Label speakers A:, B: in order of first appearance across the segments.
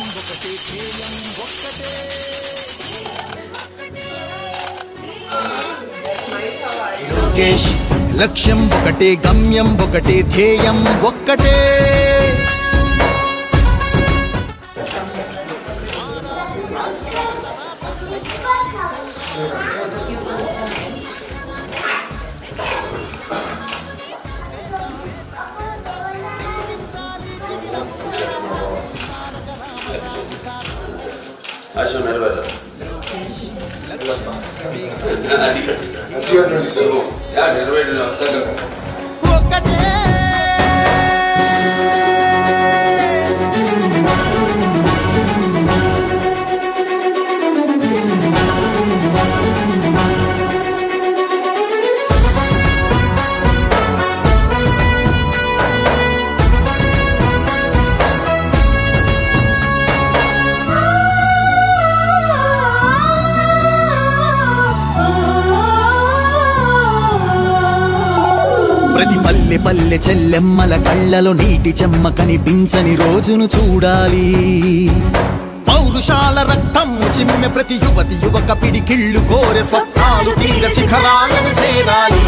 A: ఒకటే ధ్యేయం ఒక్కటే లోకేష్ లక్ష్యం ఒకటే గమ్యం ఒకటే ధ్యేయం ఒక్కటే
B: ఆశ నెరవేరాలి అది యా నెరవేరిన వస్తా కదా
A: ఒక్కటే ప్రతి పల్లె పల్లె చెల్లెమ్మల కళ్ళలో నీటి చెమ్మ కనిపించని రోజును చూడాలి పౌరుషాల రక్తం చిమ్మె ప్రతి యువతి యువక పిడికిళ్ళు కోరె స్వప్నాలు తీర శిఖరాలను చేరాలి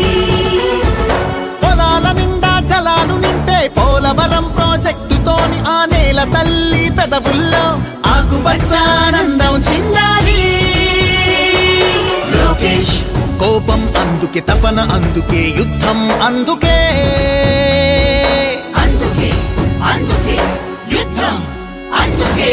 A: పొలాల నిండా జలాలు నింపే పోలవరం ప్రాజెక్టుతోని ఆ నేల తల్లి పెదవుల్లో ఆకుపచ్చానందం చిందాలి లోకేష్ కోపం అందుకే తపన అందుకే యుద్ధం అందుకే అందుకే అందుకే యుద్ధం అందుకే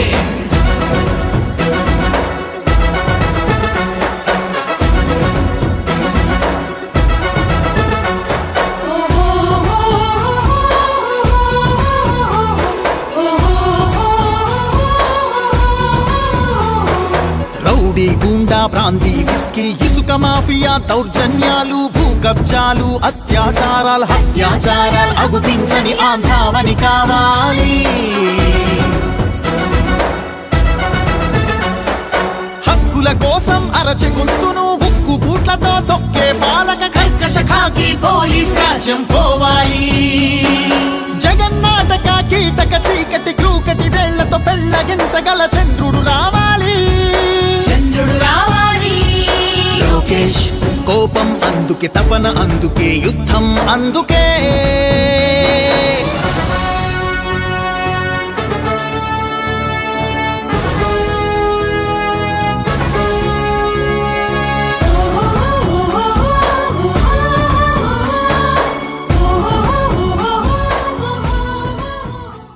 A: రౌడీ గూండా ప్రాంతీ విస్కీ ఇసుక మాఫియా దౌర్జన్యాలు భూ కబ్జాలు అత్యాచారాలు హత్యాచారాలు అగుపించని ఆంధ్రావని కావాలి హక్కుల కోసం అరచె గొంతును ఉక్కు బూట్లతో తొక్కే పాలక కర్కశ ఖాకీ పోలీస్ రాజ్యం పోవాలి జగన్నాటక కీటక చీకటి క్రూకటి వేళ్లతో పెళ్ళగించగల చంద్రుడు రావాలి చంద్రుడు రావాలి లోకేష్ కోపం అందుకే తపన అందుకే యుద్ధం అందుకే